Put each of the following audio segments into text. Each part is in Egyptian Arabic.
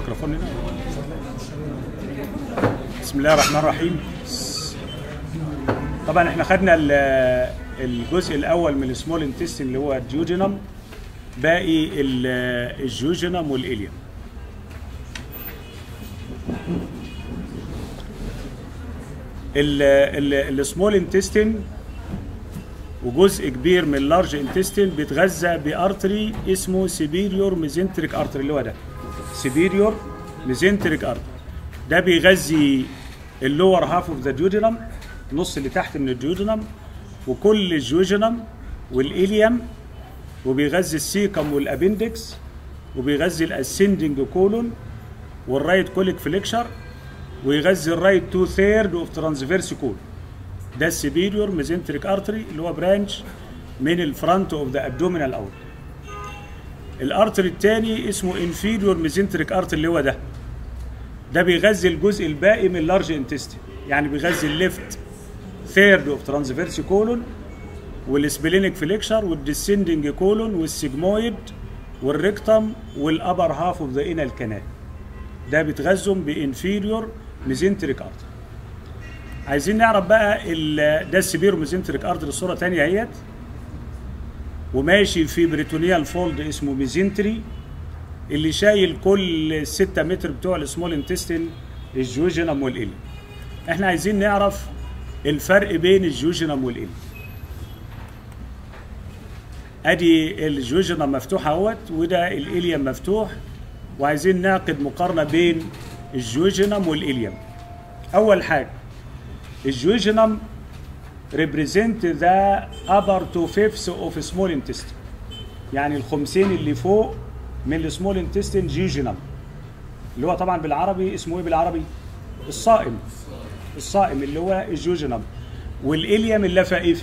الميكروفون هنا بسم الله الرحمن الرحيم طبعا احنا خدنا ال- الجزء الاول من السمول انتستين اللي هو الجيوجينم باقي ال- الجيوجينم والاليوم السمول انتستين وجزء كبير من اللارج انتستين بيتغذى بارتري اسمه سيبيريور ميزنتريك ارتري اللي هو ده سيبيريور ميزنتريك ارتري ده بيغذي اللور هاف اوف ذا جيوجينم النص اللي تحت من الجيوجينم وكل الجيوجينم والإليوم وبيغذي السيكم والابندكس وبيغذي الاسندنج كولون والرايت كوليك فليكشر ويغذي الرايت تو ثيرد اوف ترانسفيرس كول ده السبيريور ميزنتريك ارتري اللي هو برانش من الفرونت اوف ذا ابدومينال اوت الارتري الثاني اسمه انفيريور ميزنتريك ارتري اللي هو ده ده بيغذي الجزء الباقي من اللارج انتستين يعني بيغذي الليفت ثيرد اوف ترانسفيرس كولون والسبلينيك فليكشر والديسندنج كولون والسيجمويد والريكتم والابر هاف اوف ذا انال كانال ده بيتغذوا بانفيريور ميزنتريك ارتري عايزين نعرف بقى ال- ده السبيرو ميزنتريك ارتري الصوره تانية اهيت وماشي في بريتونيال فولد اسمه ميزنتري اللي شايل كل الستة متر بتوع السمول انتستين الجوجينم والإلي احنا عايزين نعرف الفرق بين الجوجينم والإلي ادي الجوجينم مفتوح اهوت وده الإليم مفتوح وعايزين نعقد مقارنة بين الجوجينم والإليم اول حاجة الجوجينم represent the upper two fifths of small intestine يعني الخمسين اللي فوق من السمول انتستين جيجينم اللي هو طبعا بالعربي اسمه ايه بالعربي الصائم الصائم اللي هو الجوجينم والإليم اللفائفي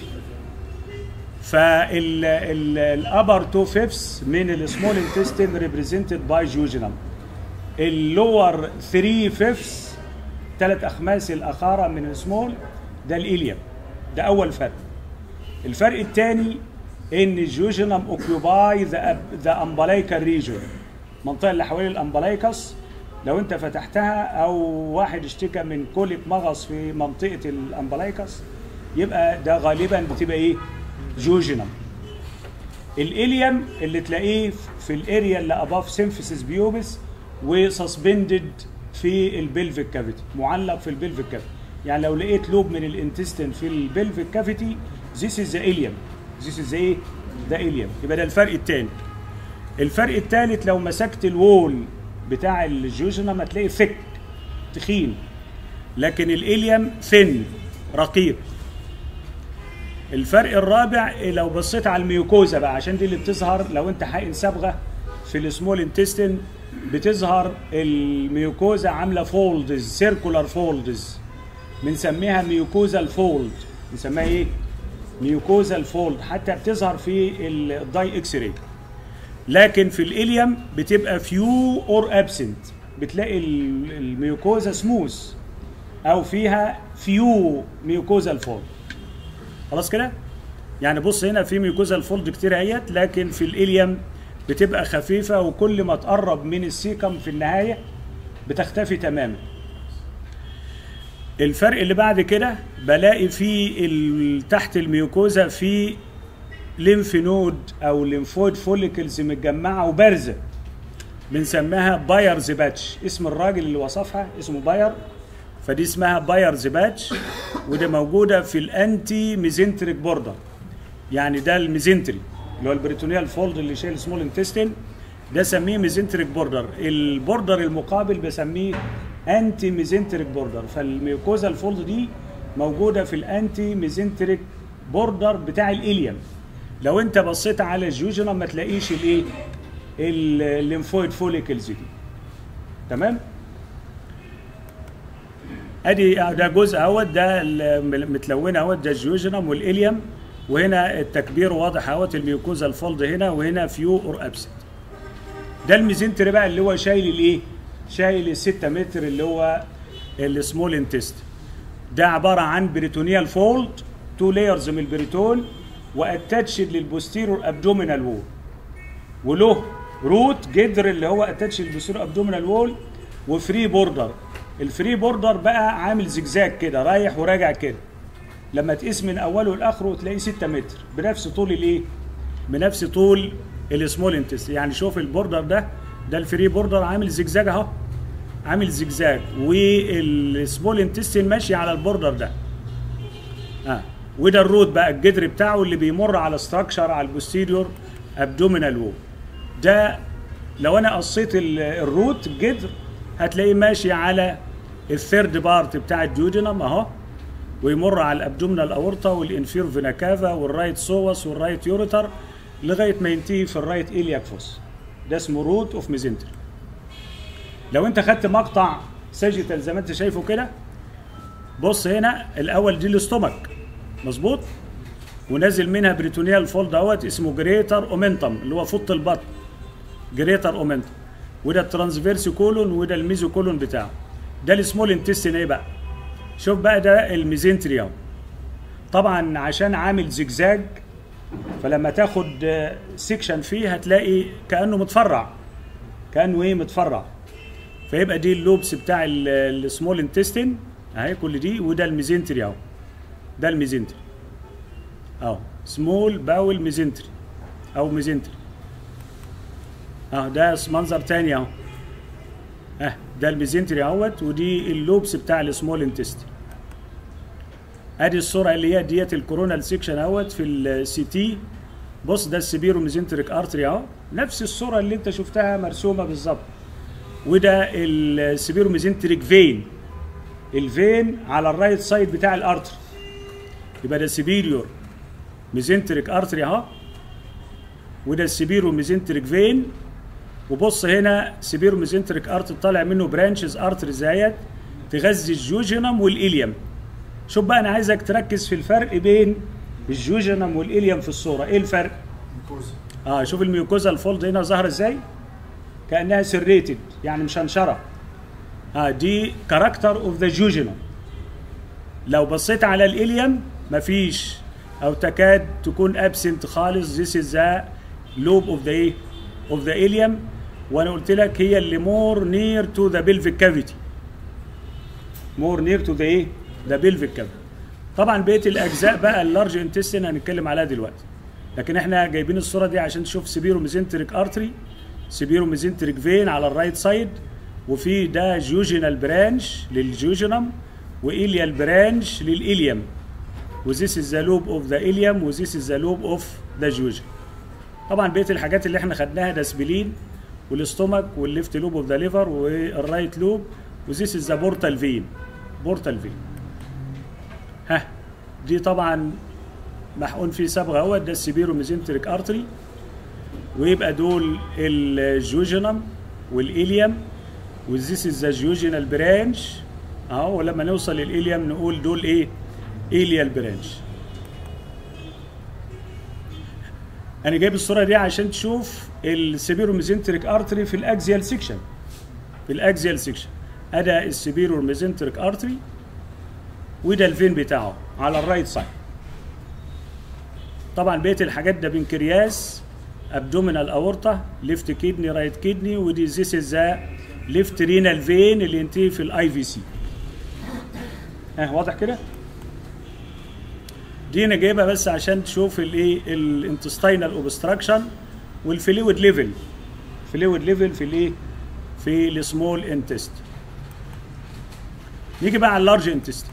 فالابر تو فيفس من السمول انتستين ريبريزنتد باي جوجينم اللور 3 فيفس ثلاث اخماس الاخاره من السمول ده الإليم ده اول فرق الفرق الثاني ان الجوجينم اوكيوباي ذا ذا امبلايكال ريجون المنطقه اللي حوالين الامبلايكس لو انت فتحتها او واحد اشتكى من كوليك مغص في منطقه الامبلايكس يبقى ده غالبا بتبقى ايه جوجينم الاليم اللي تلاقيه في الاريا اللي اباف سيمفيسيس بيوبس وسسبندد في البلفيك كافيتي معلق في البلفيك كافيتي يعني لو لقيت لوب من الانتستين في البلفيك كافيتي ذيس از ذا اليم ذيس از ايه ده اليم يبقى ده الفرق الثاني الفرق الثالث لو مسكت الوول بتاع الجوجنم هتلاقي ثيك تخين لكن الاليم ثن رقيق الفرق الرابع لو بصيت على الميوكوزا بقى عشان دي اللي بتظهر لو انت حقن صبغه في السمول انتستين بتظهر الميوكوزا عامله فولدز سيركولار فولدز بنسميها ميوكوزال فولد بنسميها ايه ميوكوزال فولد حتى بتظهر في الداي اكس راي لكن في الاليم بتبقى فيو اور ابسنت بتلاقي ال- الميوكوزا سموث او فيها فيو ميوكوزال فولد خلاص كده يعني بص هنا في ميوكوزال فولد كتير اهيت لكن في الاليم بتبقى خفيفه وكل ما تقرب من السيكم في النهايه بتختفي تماما الفرق اللي بعد كده بلاقي في ال- تحت الميوكوزا في ليمف نود او ليمفويد فوليكلز متجمعه وبارزه بنسميها بايرز باتش اسم الراجل اللي وصفها اسمه باير فدي اسمها بايرز باتش ودي موجوده في الانتي ميزنتريك بوردر يعني ده الميزنتري اللي هو البريتونيال فولد اللي شايل سمول انتستين ده سميه ميزنتريك بوردر البوردر المقابل بسميه انتي ميزنتريك بوردر فالميوكوزا الفولد دي موجوده في الانتي ميزنتريك بوردر بتاع الاليم لو انت بصيت على الجوجنم ما تلاقيش الايه ال- الليمفويد فوليكلز دي تمام ادي ده جزء اهوت ده المتلونه اهوت ده الجيوجينم والاليم وهنا التكبير واضح اهوت الميوكوزا الفولد هنا وهنا فيو اور ابسنت ده الميزنتري بقى اللي هو شايل الايه شايل الستة متر اللي هو السمول انتست ده عباره عن بريتونيال فولد تو لايرز من البريتون واتاتشد للبوستيرور ابدومينال وول وله روت جدر اللي هو اتاتش البسور ابدومينال وول وفري بوردر الفري بوردر بقى عامل زجزاج كده رايح وراجع كده لما تقيس من اوله لاخره تلاقيه 6 متر بنفس طول الايه بنفس طول السمول انتس يعني شوف البوردر ده ده الفري بوردر عامل زجزاج اهو عامل زجزاج والسمول انتستين ماشي على البوردر ده اه وده الروت بقى الجدر بتاعه اللي بيمر على ستراكشر على البوستيريور ابدومينال وول ده لو انا قصيت ال- الروت الجدر هتلاقيه ماشي على الثيرد بارت بتاع الديودينم اهو ويمر على الابدومينال اورتا والانفير فينا كافا والرايت سوس والرايت يوريتر لغايه ما ينتهي في الرايت الياك فوس ده اسمه روت اوف ميزنتري لو انت خدت مقطع ساجيتال زي ما انت شايفه كده بص هنا الاول دي الاستومك مظبوط ونازل منها بريتونيال فولد اهوت اسمه جريتر اومنتم اللي هو فط البطن جريتر اومنتم وده الترانسفيرس كولون وده الميزو كولون بتاعه ده السمول انتستين ايه بقى شوف بقى ده الميزنتري اهو طبعا عشان عامل زجزاج فلما تاخد سيكشن فيه هتلاقي كانه متفرع كانه ايه متفرع فيبقى دي اللوبس بتاع السمول انتستين اهي كل دي وده الميزنتري اهو ده الميزنتري اهو سمول باول ميزنتري او ميزنتري اه ده منظر تاني اهو اه ده الميزنتري اهوت ودي اللوبس بتاع السمول انتستين ادي الصوره اللي هي ديت الكورونال سيكشن اهوت في السي تي بص ده السبيرو ميزنتريك ارتري اهو نفس الصوره اللي انت شفتها مرسومه بالظبط وده السبيرو ميزنتريك فين الفين على الرايت سايد بتاع الارتري يبقى ده سبيريور ميزنتريك ارتري اهو وده السبيرو ميزنتريك فين وبص هنا سبيرو ميزنتريك ارتري طالع منه برانشز ارتري زيت تغذي الجوجينم والإليم شوف بقى انا عايزك تركز في الفرق بين الجوجينم والإليم في الصوره ايه الفرق اه شوف الميوكوزا الفولد هنا ظاهره ازاي كانها سريتد يعني مشنشره اه دي كاركتر اوف ذا جوجينم لو بصيت على الإليم مفيش او تكاد تكون ابسنت خالص this is the lobe of the ايه of the ilium وانا قلت لك هي اللي more near to the pelvic cavity more near to the ايه the pelvic cavity طبعا بقيه الاجزاء بقى اللارج انتستين هنتكلم عليها دلوقتي لكن احنا جايبين الصوره دي عشان تشوف سبيرو ميزنتريك ارتري سبيرو ميزنتريك فين على الرايت سايد وفي ده جوجينال برانش للجوجينم وإليال برانش للإليم وذيس از ذا لوب اوف ذا إليم وذيس از ذا لوب اوف ذا جوجن طبعا بقيه الحاجات اللي احنا خدناها ده سبلين والاستومك والليفت لوب اوف ذا ليفر والرايت لوب وذيس از ذا بورتال فين بورتال فين ها دي طبعا محقون فيه صبغه اهوت ده السبيرو ميزنتريك ارتري ويبقى دول الجوجينم والإليم وذيس از ذا جوجينال برانش اهو ولما نوصل للإليم نقول دول ايه إيليال برانش انا جايب الصوره دي عشان تشوف السبيرو ميزنتريك ارتري في الاكزيال سيكشن في الاكزيال سيكشن ادا السبيرو ميزنتريك ارتري وده الفين بتاعه على الرايت سايد طبعا بقيه الحاجات ده بنكرياس ابدومينال اورتا ليفت كيدني رايت كيدني ودي زيس ذا ليفت رينال فين اللي ينتهي في الاي في سي ها واضح كده دي انا جايبها بس عشان تشوف الايه الانتستينال اوبستراكشن والفلويد ليفل فلويد ليفل في الايه في السمول انتست نيجي بقى على اللارج انتست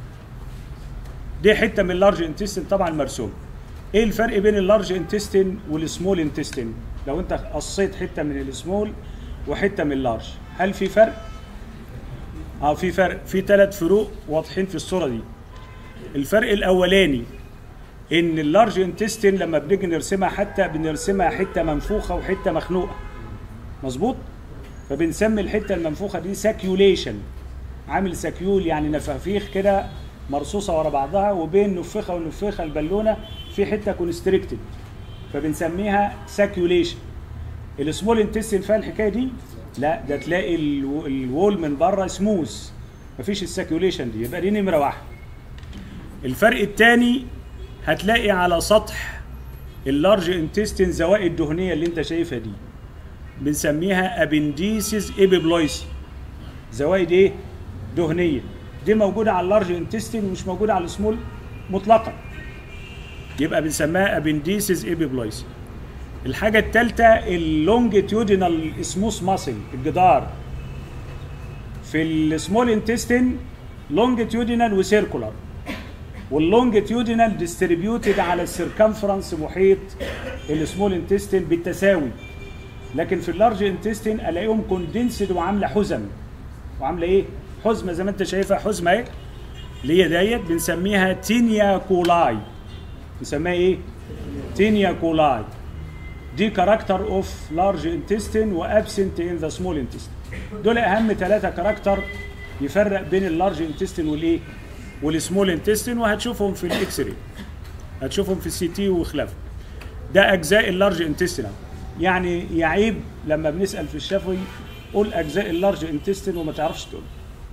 دي حته من اللارج انتستين طبعا مرسوم ايه الفرق بين اللارج انتستين والسمول انتستين لو انت قصيت حته من السمول وحته من اللارج هل في فرق اه في فرق في ثلاث فروق واضحين في الصوره دي الفرق الاولاني ان اللارج انتستين لما بنيجي نرسمها حتى بنرسمها حته منفوخه وحته مخنوقه مظبوط فبنسمي الحته المنفوخه دي ساكيوليشن عامل ساكيول يعني نفافيخ كده مرصوصه ورا بعضها وبين نفخه ونفخه البالونه في حته كونستريكتد فبنسميها ساكيوليشن السمول انتستين فيها الحكايه دي لا ده تلاقي الو- الوول من بره سموث مفيش الساكيوليشن دي يبقى دي نمره واحد الفرق الثاني هتلاقي على سطح اللارج انتستين زوائد دهنيه اللي انت شايفها دي بنسميها ابنديسيس ايبيبلويسي زوايد ايه دهنيه دي موجوده على اللارج انتستين ومش موجوده على السمول مطلقا يبقى بنسميها ابنديسيس ايبيبلويسي الحاجه الثالثه اللونجيتيودينال سموث ماسل الجدار في السمول انتستين لونجيتيودينال وسيركولار واللونجيتيودينال ديستريبيوتد على السيركمفرنس محيط السمول انتستين بالتساوي لكن في اللارج انتستين الاقيهم كوندنسد وعامله حزم وعامله ايه؟ حزمه زي ما انت شايفها حزمه اهي اللي هي ديت بنسميها تينيا كولاي بنسميها ايه؟ تينيا كولاي دي كاركتر اوف لارج انتستين وابسنت ان ذا سمول انتستين دول اهم ثلاثه كاركتر يفرق بين اللارج انتستين والايه؟ والسمول انتستين وهتشوفهم في الاكس راي هتشوفهم في السي تي وخلافه ده اجزاء اللارج انتستين يعني يعيب لما بنسال في الشفوي قول اجزاء اللارج انتستين وما تعرفش تقول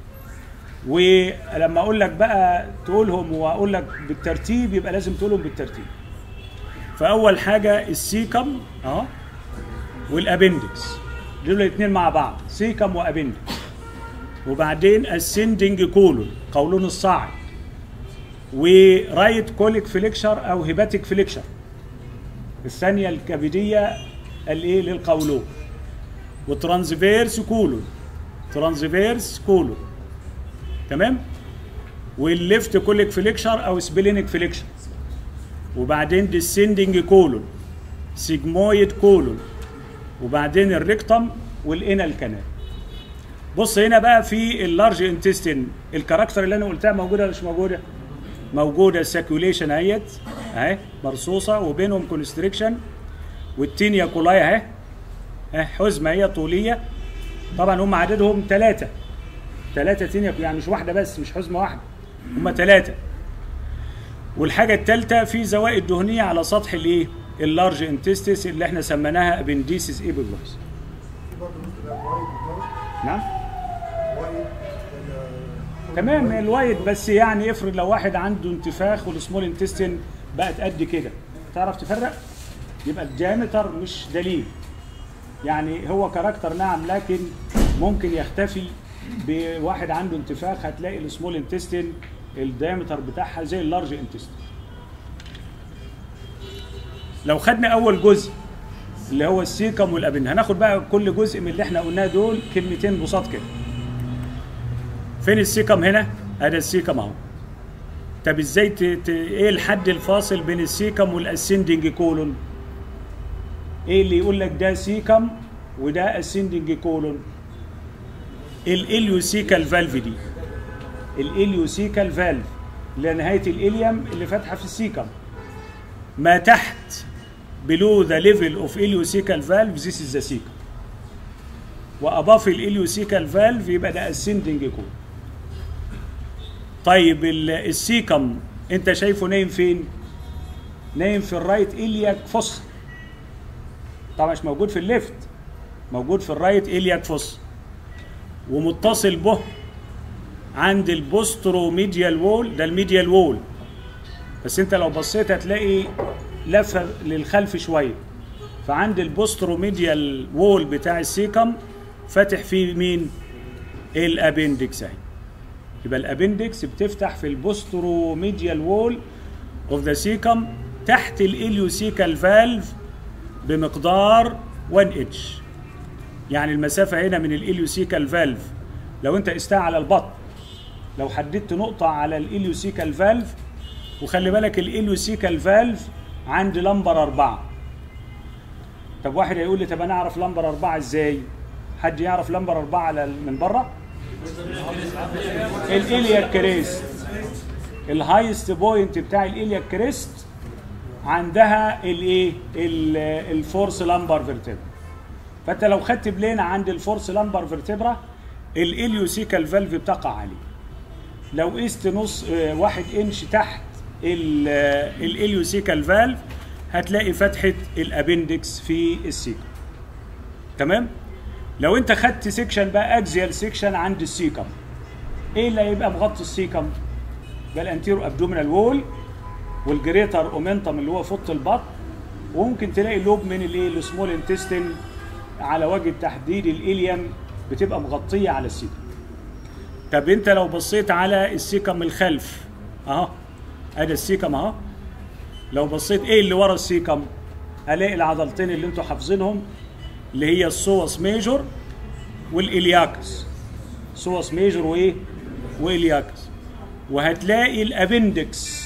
ولما اقول لك بقى تقولهم واقول لك بالترتيب يبقى لازم تقولهم بالترتيب فاول حاجه السيكم اهو والابندكس دول الاثنين مع بعض سيكم وابندكس وبعدين السندنج كولون قولون الصاعد ورايت كوليك فليكشر او هيباتيك فليكشر الثانيه الكبديه الايه للقولون وترانزفيرس كولون ترانزفيرس كولون تمام والليفت كوليك فليكشر او سبلينيك فليكشر وبعدين ديسندنج كولون سيجمويد كولون وبعدين الريكتم والانال كانال بص هنا بقى في اللارج انتستين الكاركتر اللي انا قلتها موجوده ولا مش موجوده موجوده الساكيوليشن اهيت اهي مرصوصه وبينهم كونستريكشن والتينيا كولاي اهي اهي حزمه هي طوليه طبعا هم عددهم ثلاثه ثلاثه تينيا يعني مش واحده بس مش حزمه واحده هم ثلاثه والحاجه الثالثه في زوائد دهنيه على سطح الايه اللارج انتستس اللي احنا سميناها ابنديسيس ايبيبلوس نعم تمام الوايد بس يعني افرض لو واحد عنده انتفاخ والسمول انتستين بقت قد كده تعرف تفرق يبقى الديامتر مش دليل يعني هو كاركتر نعم لكن ممكن يختفي بواحد عنده انتفاخ هتلاقي السمول انتستين الديامتر بتاعها زي اللارج انتستين لو خدنا اول جزء اللي هو السيكم والابن هناخد بقى كل جزء من اللي احنا قلناه دول كلمتين بساط كده فين السيكم هنا ادي السيكم اهو طب ازاي ت... ت... ايه الحد الفاصل بين السيكم والاسندنج كولون ايه اللي يقول لك ده سيكم وده اسندنج كولون الاليوسيكال فالف دي الاليوسيكال فالف اللي نهايه الاليوم اللي فاتحه في السيكم ما تحت below the level of ileocecal valve this is the cecum واباف الاليوسيكال فالف يبقى ده ascending cone طيب السيكم انت شايفه نايم فين نايم في الرايت الياك فص طبعا مش موجود في الليفت موجود في الرايت الياك فص ومتصل به عند البوسترو ميديال وول ده الميديال وول بس انت لو بصيت هتلاقي لفه للخلف شويه فعند البوستروميديال وول بتاع السيكم فاتح فيه مين الابندكس اهي يبقى الابندكس بتفتح في البوستروميديال وول اوف ذا سيكم تحت الاليوسيكال فالف بمقدار 1 اتش يعني المسافه هنا من الاليوسيكال فالف لو انت قستها على البطن لو حددت نقطه على الاليوسيكال فالف وخلي بالك الاليوسيكال فالف عند لمبر أربعة طب واحد هيقول لي طب أنا أعرف لمبر أربعة إزاي؟ حد يعرف لمبر أربعة على من بره؟ الإليا كريست الهايست بوينت بتاع الإليا كريست عندها الايه؟ الفورس لمبر فيرتبرا فانت لو خدت بلينة عند الفورس لمبر فيرتبرا الاليوسيكال فالف بتقع عليه لو قست نص واحد انش تحت الاليوسيكال فالف هتلاقي فتحه الابندكس في السيكم تمام لو انت خدت سيكشن بقى اكزيال سيكشن عند السيكم ايه اللي هيبقى مغطي السيكم ده الانتيرو ابدومينال وول والجريتر اومنتم اللي هو فوط البطن وممكن تلاقي لوب من الايه السمول انتستين على وجه التحديد الاليم بتبقى مغطيه على السيكم طب انت لو بصيت على السيكم الخلف اهو ادي السيكم اهو لو بصيت ايه اللي ورا السيكم الاقي العضلتين اللي انتوا حافظينهم اللي هي السوس ميجور والالياكس سوس ميجور وايه والياكس وهتلاقي الابندكس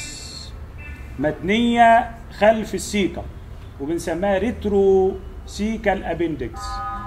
متنيه خلف السيكم وبنسميها ريترو سيكال ابندكس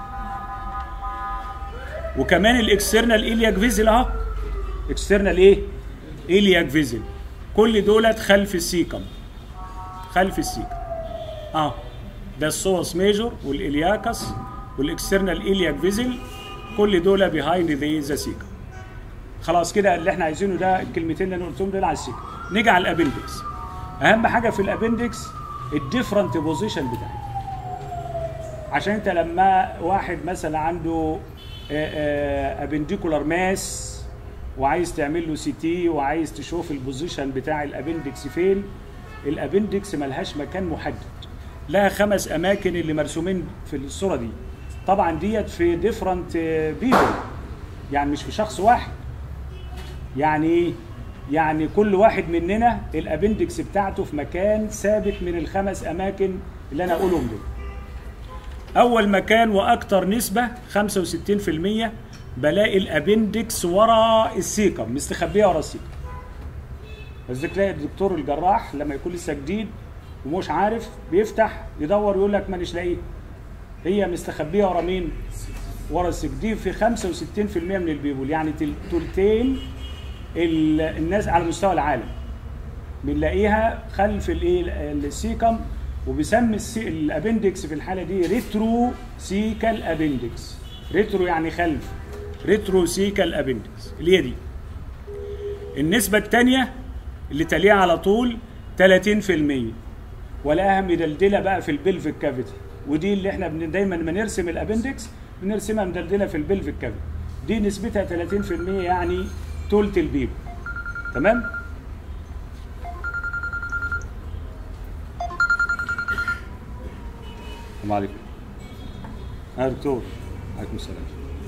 وكمان الاكسترنال الياك فيزل اهو اكسترنال ايه الياك فيزل كل دولت خلف السيكم خلف السيكم اه ده السوس ميجور والالياكس والاكسترنال الياك فيزل كل دول بيهايند ذا ذا سيكم خلاص كده اللي احنا عايزينه ده الكلمتين اللي انا قلتهم دول على السيكم نيجي على الابندكس اهم حاجه في الابندكس الديفرنت بوزيشن بتاعي عشان انت لما واحد مثلا عنده ابنديكولار ماس وعايز تعمل له سي تي وعايز تشوف البوزيشن بتاع الابندكس فين الابندكس ملهاش مكان محدد لها خمس اماكن اللي مرسومين في الصوره دي طبعا ديت في ديفرنت بيبل يعني مش في شخص واحد يعني يعني كل واحد مننا الابندكس بتاعته في مكان ثابت من الخمس اماكن اللي انا اقولهم دول اول مكان واكتر نسبه 65% بلاقي الابندكس ورا السيكم مستخبيه ورا السيكم بس تلاقي الدكتور الجراح لما يكون لسه جديد ومش عارف بيفتح يدور يقول لك مانيش لاقيه هي مستخبيه ورا مين ورا السيكم دي في 65% من البيبول يعني تلتين الناس على مستوى العالم بنلاقيها خلف الايه السيكم وبيسمي السي... الابندكس في الحاله دي ريترو سيكال ابندكس ريترو يعني خلف ريترو سيكال ابندكس اللي هي دي النسبه الثانيه اللي تليها على طول 30% ولاها مدلدله بقى في البلفيك كافيتي ودي اللي احنا بن... دايما لما نرسم الابندكس بنرسمها مدلدله في البلفيك كافيتي دي نسبتها 30% يعني تلت البيب تمام السلام عليكم يا دكتور عليكم السلام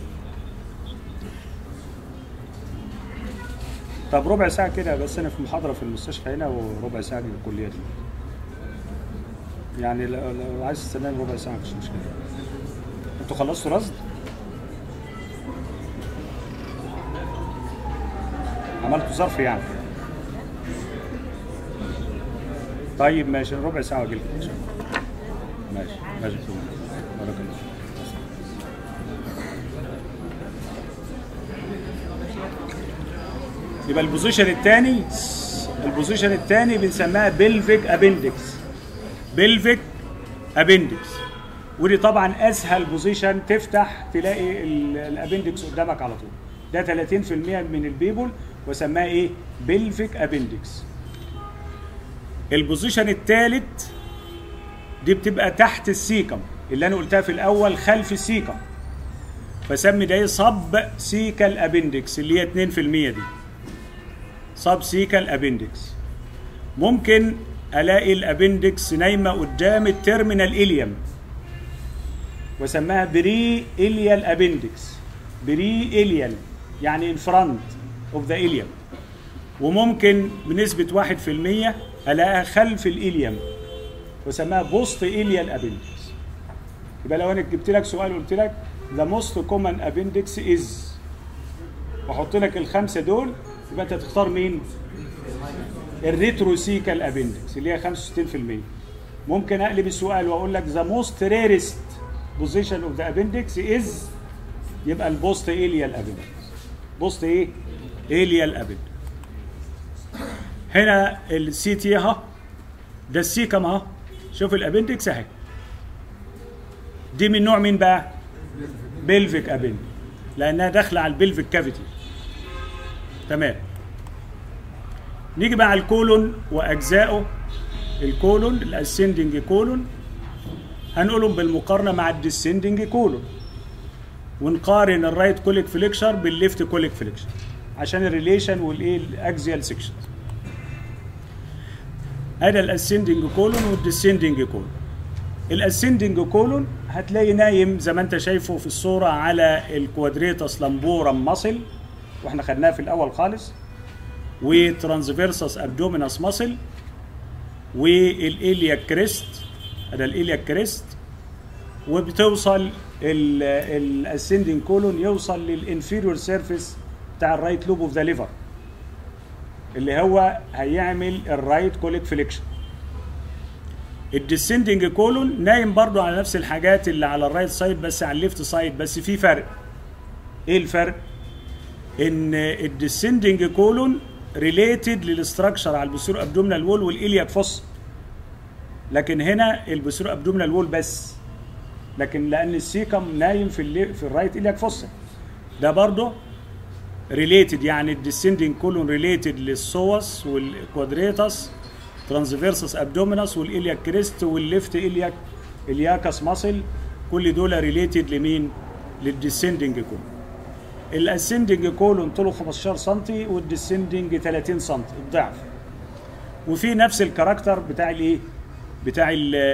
طب ربع ساعة كده بس أنا في محاضرة في المستشفى هنا وربع ساعة في الكلية دي يعني لو, لو عايز تستناني ربع ساعة مفيش مشكلة انتوا خلصتوا رصد؟ عملتوا ظرف يعني طيب ماشي ربع ساعة واجي لكم ان شاء الله ماشي ماشي بارك الله يبقى البوزيشن الثاني البوزيشن الثاني بنسميها بلفيك ابندكس بلفيك ابندكس ودي طبعا اسهل بوزيشن تفتح تلاقي الابندكس قدامك على طول ده 30% من البيبول وسماها ايه بلفيك ابندكس البوزيشن الثالث دي بتبقى تحت السيكم اللي انا قلتها في الاول خلف السيكم فسمي ده صب سيكال ابندكس اللي هي 2% دي صب سيكال ابندكس ممكن الاقي الابندكس نايمه قدام التيرمينال اليم وسماها بري اليال ابندكس بري اليال يعني ان فرونت اوف ذا اليم وممكن بنسبه 1% الاقيها خلف الاليم وسماها بوست اليال ابندكس يبقى لو انا جبت لك سؤال قلت لك ذا موست كومن ابندكس از واحط لك الخمسه دول يبقى انت تختار مين؟ الريتروسيكال ابندكس اللي هي 65% ممكن اقلب السؤال واقول لك ذا موست ريرست بوزيشن اوف ذا ابندكس از يبقى البوست اليال ابندكس بوست ايه؟ اليال ابندكس هنا السي تي اهو ده السيكم اهو شوف الابندكس اهي دي من نوع مين بقى؟ بلفيك ابندكس لانها داخله على البلفيك كافيتي تمام نيجي بقى على الكولون واجزائه الكولون الاسندنج كولون هنقولهم بالمقارنه مع الديسندنج كولون ونقارن الرايت كوليك فليكشر بالليفت كوليك فليكشر عشان الريليشن والايه الاكزيال سيكشن هذا الاسندنج كولون والديسندنج كولون الاسندنج كولون هتلاقي نايم زي ما انت شايفه في الصوره على الكوادريتاس لامبورم ماسل واحنا خدناها في الاول خالص وترانسفيرسس ابدومينس ماسل والإيليا كريست هذا الإيليا كريست وبتوصل الاسندنج كولون يوصل للانفيريور سيرفيس بتاع الرايت لوب اوف ذا ليفر اللي هو هيعمل الرايت كوليك فليكشن الديسندنج كولون نايم برضو على نفس الحاجات اللي على الرايت سايد بس على الليفت سايد بس في فرق ايه الفرق ان الديسندنج كولون ريليتد للاستراكشر على البسور ابدومينال وول والإلياك فوس لكن هنا البسور ابدومينال وول بس لكن لان السيكم نايم في اللي في الرايت إلياك فوس ده برضه ريليتد يعني الديسندنج كولون ريليتد للسوس والكوادريتاس ترانسفيرسس ابدومينس والإلياك كريست والليفت إلياك إلياكس ماسل كل دول ريليتد لمين؟ للديسندنج كولون الاسندنج كولون طوله 15 سم والديسندنج 30 سم الضعف وفي نفس الكاركتر بتاع الايه بتاع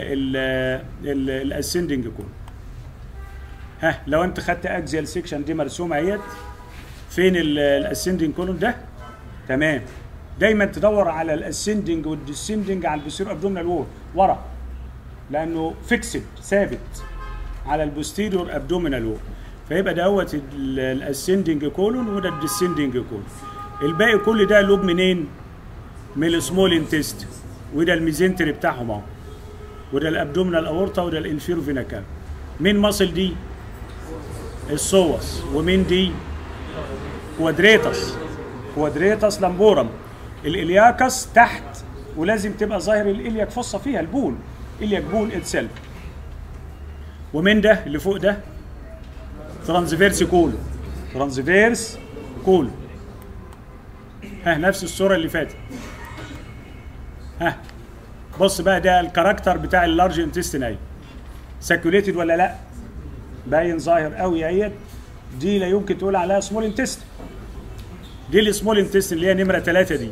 الاسندنج كولون ها لو انت خدت اكزيال سيكشن دي مرسومه اهيت فين الاسندنج كولون ده تمام دايما تدور على الاسندنج والديسندنج على البوستيريور ابدومينال وول ورا لانه فيكسد ثابت على البوستيريور ابدومينال وول فيبقى دوت الاسندنج كولون وده الديسندنج كولون الباقي كل ده لوب منين؟ من السمول انتست وده الميزنتري بتاعهم اهو وده الابدومينال اورتا وده الانفيرو فينا كاب مين ماسل دي؟ السوس ومين دي؟ كوادريتاس كوادريتاس لامبورم الالياكس تحت ولازم تبقى ظاهر الالياك فصه فيها البول الياك بول اتسلف ومين ده اللي فوق ده؟ ترانسفيرس كول ترانسفيرس كول ها نفس الصوره اللي فاتت ها بص بقى ده الكاركتر بتاع اللارج انتستين اهي ساكوليتد ولا لا باين ظاهر قوي اهيت دي لا يمكن تقول عليها سمول انتستين دي السمول انتستين اللي هي نمره ثلاثة دي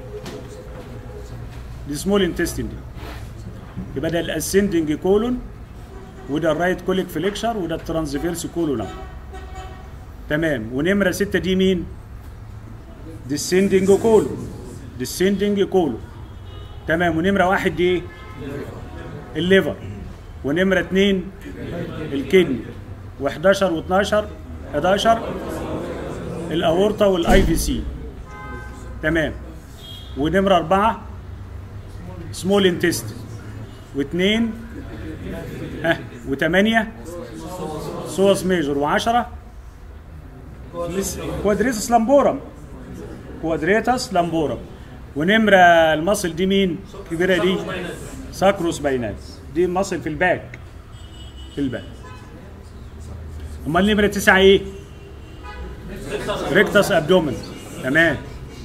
دي سمول انتستين دي يبقى ده الاسندنج كولون وده الرايت كوليك فليكشر وده الترانسفيرس كولون تمام ونمره ستة دي مين؟ ديسندنج كولون ديسندنج كولون تمام ونمره واحد دي ايه؟ الليفر ونمره اثنين الكدني و11 و12 11 الاورطه والاي في سي تمام ونمره اربعه سمول انتست واثنين ها وثمانية سوس ميجور وعشرة كوادريتس لامبورم كوادريتس لامبورم ونمرة المصل دي مين؟ كبيرة دي ساكروس بايناس دي مصل في الباك في الباك امال نمرة تسعة ايه؟ ريكتس ابدومن تمام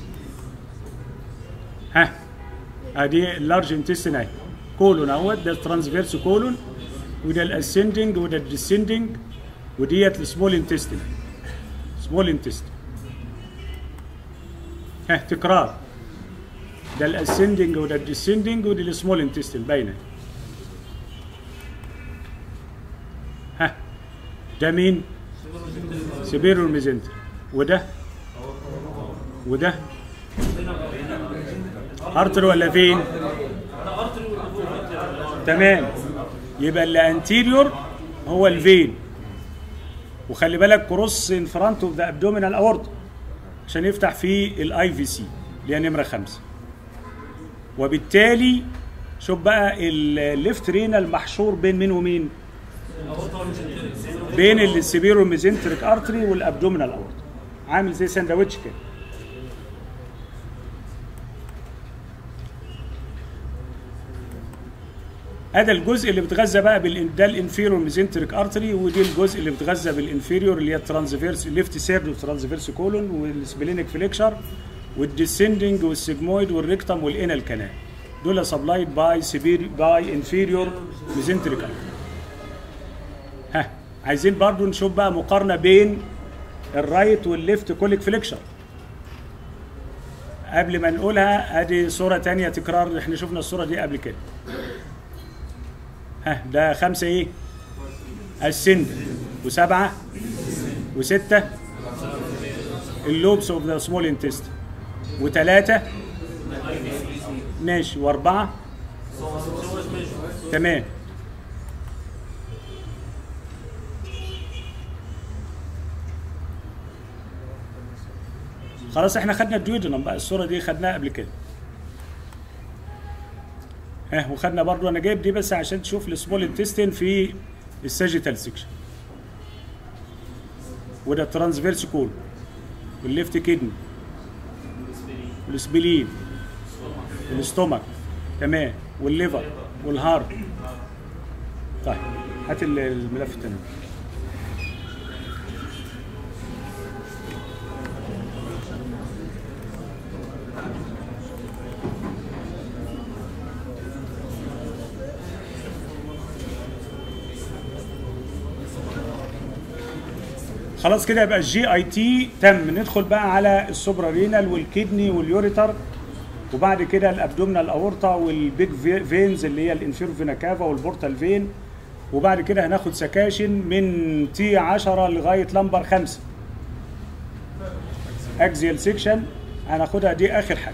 ها ادي اللارج انتستين اهي كولون اهوت ده الترانسفيرس كولون وده الاسندنج وده الديسندنج وديت السمول انتستين سمول انتستين ها تكرار ده الاسندنج وده الديسندنج وده السمول انتستين باينه ها ده مين؟ سبيرو الميزنتر وده وده ارتر ولا فين؟ تمام يبقى اللي انتيريور هو الفين وخلي بالك كروس ان فرونت اوف ذا ابدومينال اورتا عشان يفتح فيه الاي في سي اللي هي نمره خمسه وبالتالي شوف بقى الليفت رينال محشور بين مين ومين؟ بين السبيرو ميزنتريك ارتري والابدومينال اورتا عامل زي ساندوتش كده هذا الجزء اللي بتغذى بقى بال ده الانفيرور ميزنتريك ارتري ودي الجزء اللي بتغذى بالانفيرور اللي هي الترانسفيرس ليفت سيرد والترانسفيرس كولون والسبلينيك فليكشر والديسندنج والسيجمويد والريكتم والانال كانال دول سبلايد باي سبير باي انفيريور ميزنتريك ارتري ها عايزين برضو نشوف بقى مقارنه بين الرايت والليفت كوليك فليكشر قبل ما نقولها ادي صوره تانية تكرار احنا شفنا الصوره دي قبل كده ها ده خمسة ايه السند وسبعه وسته اللوبس اوف ذا سمول انتست وثلاثه ماشي واربعه تمام خلاص احنا خدنا الديودنم بقى الصوره دي خدناها قبل كده ها وخدنا برضو انا جايب دي بس عشان تشوف السمول انتستين في الساجيتال سيكشن وده الترانسفيرس كول والليفت كدني والسبلين والاستومك تمام والليفر والهارت طيب هات ال- الملف التاني خلاص كده يبقى الجي اي تي تم ندخل بقى على السوبرا رينال والكدني واليوريتر وبعد كده الابدومينال اورتا والبيج في- فينز اللي هي الانفيرو فينا كافا والبورتال فين وبعد كده هناخد سكاشن من تي 10 لغايه لمبر 5 اكزيال سيكشن هناخدها دي اخر حاجه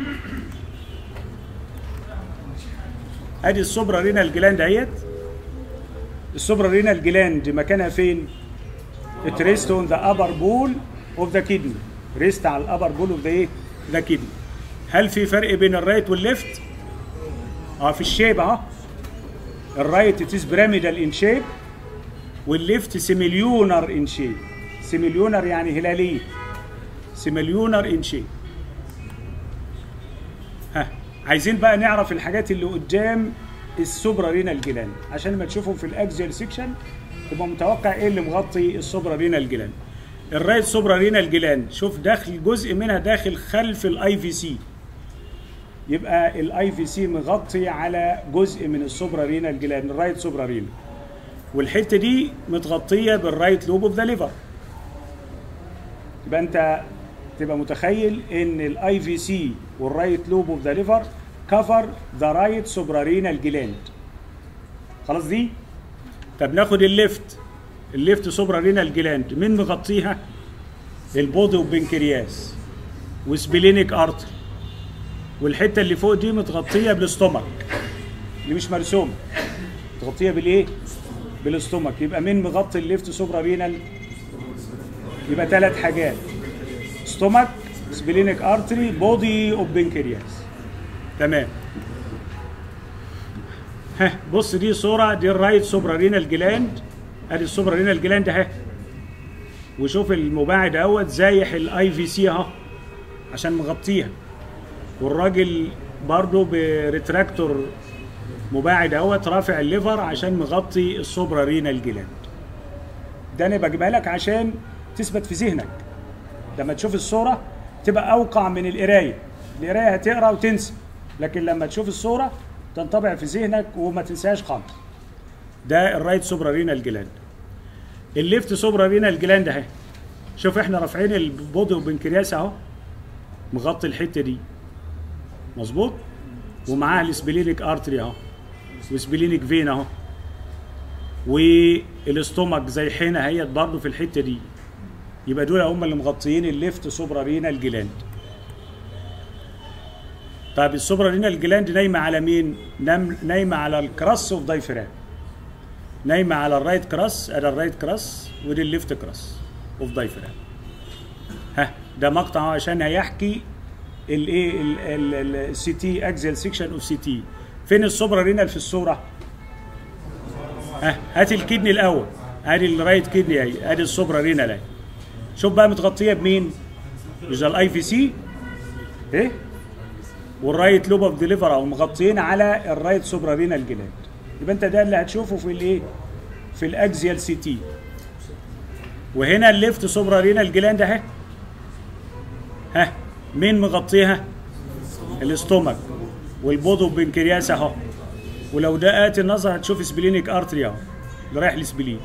ادي السوبرا رينال جلاند اهيت السوبرا رينال جلاند مكانها فين؟ it rests on the upper bowl of the kidney rest على الابر بول اوف ذا ايه ذا كدني هل في فرق بين الرايت والليفت اه في الشيب اهو الرايت it is pyramidal in shape والليفت سيميليونر ان شيب سيميليونر يعني هلاليه سيميليونر ان شيب ها عايزين بقى نعرف الحاجات اللي قدام السوبرا رينال جلاند عشان لما تشوفهم في الاكزيال سيكشن تبقى متوقع ايه اللي مغطي السوبرا رينال جلاند الرايت سوبرا رينال جلاند شوف داخل جزء منها داخل خلف الاي في سي يبقى الاي في سي مغطي على جزء من السوبرا رينال جلاند الرايت سوبرا رينال والحته دي متغطيه بالرايت لوب اوف ذا ليفر يبقى انت تبقى متخيل ان الاي في سي والرايت لوب اوف ذا ليفر كفر ذا رايت سوبرارينال جلاند خلاص دي طب ناخد الليفت الليفت سوبرارينال جلاند مين مغطيها البودي وبنكرياس وسبلينيك ارتري والحته اللي فوق دي متغطيه بالاستومك اللي مش مرسومه متغطيه بالايه بالاستومك يبقى مين مغطي الليفت سوبرارينال يبقى ثلاث حاجات ستومك سبلينيك ارتري بودي اوف بنكرياس تمام ها بص دي صوره دي الرايت سوبرارينال جلاند ادي السوبرارينال جلاند اهي وشوف المباعد اهوت زايح الاي في سي اهو عشان مغطيها والراجل برضه بريتراكتور مباعد اهوت رافع الليفر عشان مغطي السوبرارينال جلاند ده انا بجيبها لك عشان تثبت في ذهنك لما تشوف الصوره تبقى اوقع من القرايه القرايه هتقرا وتنسى لكن لما تشوف الصوره تنطبع في ذهنك وما تنساهاش خالص ده الرايت سوبرارينال جلاند الليفت سوبرارينال جلاند اهي شوف احنا رافعين البودي وبنكرياس اهو مغطي الحته دي مظبوط ومعاها السبلينيك ارتري اهو وسبلينيك فين اهو والاستومك زي حين اهيت برضه في الحته دي يبقى دول هم اللي مغطيين الليفت سوبرا رينال جلاند طيب السوبرا رينال جلاند نايمه على مين نام نايمه على الكراس اوف دايفرام نايمه على الرايت كراس ادي الرايت كراس ودي الليفت كراس اوف دايفرام ها ده مقطع عشان هيحكي الايه السي تي اكزيال سيكشن اوف سي تي فين السوبرا رينال في الصوره ها هات الكدني الاول ادي الرايت كدني اهي ادي السوبرا رينال اهي شوف بقى متغطيه بمين مش ده الاي في سي ايه والرايت لوب اوف ديليفر او مغطيين على الرايت سوبرا رينال جلاند يبقى انت ده اللي هتشوفه في الايه في الاكزيال سي تي وهنا الليفت سوبرا رينال جلاند اهي ها مين مغطيها الاستومك والبودو بنكرياس اهو ولو دققت النظر هتشوف سبلينيك ارتري اهو اللي رايح لسبلين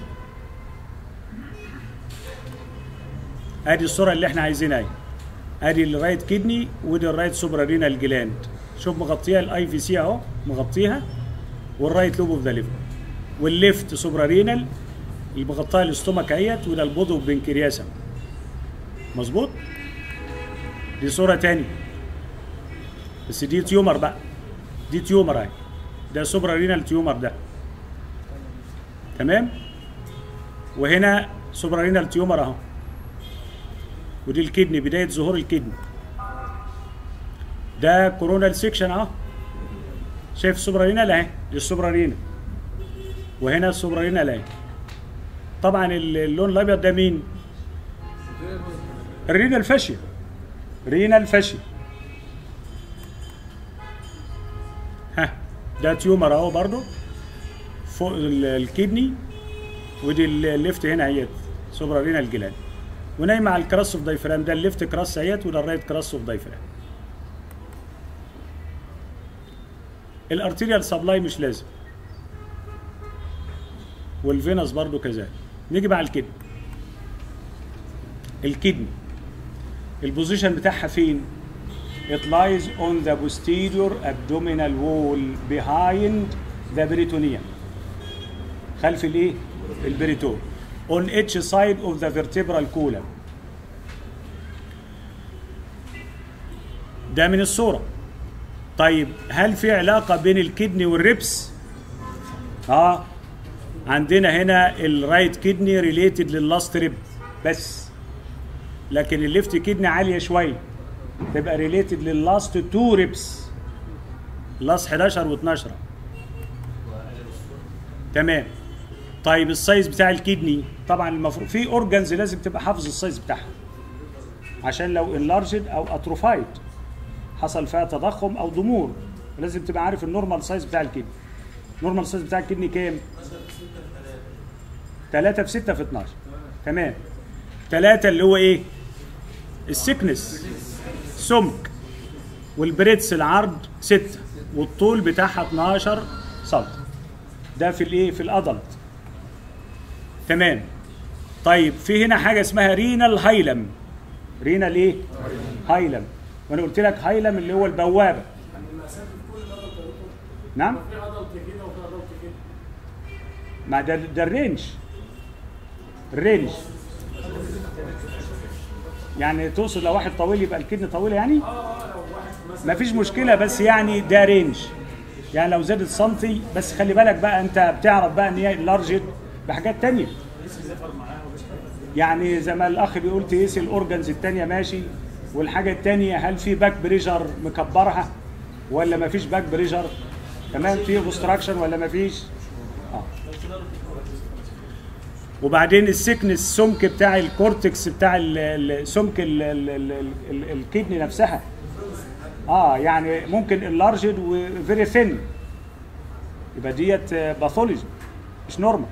ادي الصوره اللي احنا عايزينها اهي ادي الرايت كدني ودي الرايت سوبرارينال جلاند شوف مغطيها الاي في سي اهو مغطيها والرايت لوب اوف ذا ليفر والليفت سوبرارينال اللي مغطاه الاستومك اهيت وده البودو بنكرياسم مظبوط دي صوره تاني بس دي تيومر بقى دي تيومر اهي ده سوبرا رينال تيومر ده تمام وهنا سوبرا رينال تيومر اهو ودي الكدني بدايه ظهور الكدني ده كورونال سيكشن اهو شايف السوبرا رينال اهي دي السوبرا رينال وهنا السوبرا رينال اهي طبعا اللون الابيض ده مين الرينال فاشيا رينال فاشيا ها ده تيومر اهو برضو فوق ال- الكدني ودي ال- الليفت هنا اهيت سوبرا رينال جلاند ونايمه على الكراس اوف دايفرام ده الليفت كراس اهيت وده الرايت كراس اوف دايفرام الارتيريال سبلاي مش لازم والفينس برضو كذلك نيجي بقى على الكدني الكدني البوزيشن بتاعها فين It lies on the posterior abdominal wall behind the peritoneum خلف الايه البريتون on each side of the vertebral column ده من الصورة طيب هل في علاقة بين الكدني والربس اه عندنا هنا الرايت كدني ريليتد لللاست ريب بس لكن الليفت كدني عالية شوية تبقى ريليتد لللاست تو ريبس لاست 11 و12 تمام طيب السايز بتاع الكدني طبعا المفروض في اورجانز لازم تبقى حافظ السايز بتاعها عشان لو انلارجد او اتروفايد حصل فيها تضخم او ضمور لازم تبقى عارف النورمال سايز بتاع الكدني النورمال سايز بتاع الكدني كام 3 في 6 في 12 تمام 3 اللي هو ايه السكنس سمك والبريتس العرض 6 والطول بتاعها 12 سم ده في الايه في الادلت تمام طيب في هنا حاجه اسمها رينال هايلم رينال ايه هايلم وانا قلت لك هايلم اللي هو البوابه نعم في عضلة كده وفي عضلة كده ما ده ده الرينج الرينج يعني تقصد لو واحد طويل يبقى الكدن طويله يعني؟ ما فيش مشكله بس يعني ده رينج يعني لو زادت سنتي بس خلي بالك بقى انت بتعرف بقى ان هي لارجد بحاجات تانية يعني زي ما الاخ بيقول تقيس الاورجنز التانية ماشي والحاجه التانية هل في باك بريشر مكبرها ولا ما فيش باك بريشر تمام في اوبستراكشن ولا ما فيش اه وبعدين السكنس السمك بتاع الكورتكس بتاع ال- ال- سمك ال- ال- ال- ال- الكدني نفسها اه يعني ممكن اللارجد وفيري ثين يبقى ديت باثولوجي مش نورمال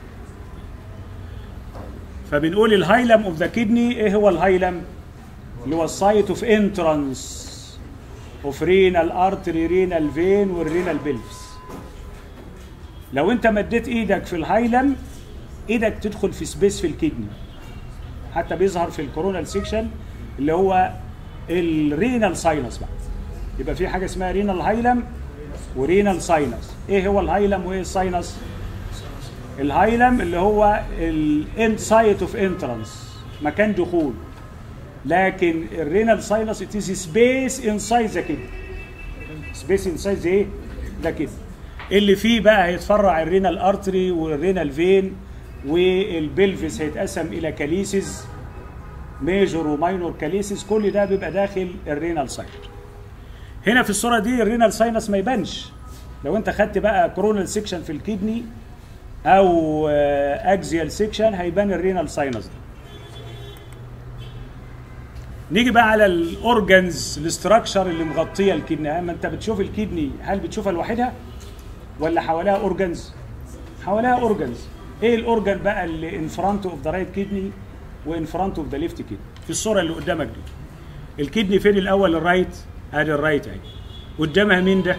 فبنقول الهايلم اوف ذا كدني ايه هو الهايلم اللي هو السايت اوف انترانس اوف رينال ارتري رينال فين والرينال بيلفس لو انت مديت ايدك في الهايلم ايدك تدخل في سبيس في الكدني حتى بيظهر في الكورونال سيكشن اللي هو الرينال ساينس بقى يبقى في حاجه اسمها رينال هايلم ورينال ساينس ايه هو الهايلم وايه الساينس الهايلم اللي هو الاند سايت اوف انترانس مكان دخول لكن الرينال ساينس it is space inside the kidney space inside the ايه the kidney اللي فيه بقى هيتفرع الرينال ارتري والرينال فين والبلفس هيتقسم الى كاليسز ميجور وماينور كاليسز كل ده بيبقى داخل الرينال سايت هنا في الصوره دي الرينال ساينس ما يبانش لو انت خدت بقى كورونال سيكشن في الكدني او اكزيال سيكشن هيبان الرينال ساينس ده نيجي بقى على الاورجنز الاستراكشر اللي مغطيه الكدني اما انت بتشوف الكدني هل بتشوفها لوحدها ولا حواليها اورجنز حواليها اورجنز ايه الاورجن بقى اللي ان فرونت اوف ذا رايت كدني وان فرونت اوف ذا ليفت كدني في الصوره اللي قدامك دي الكدني فين الاول الرايت ادي الرايت اهي قدامها مين ده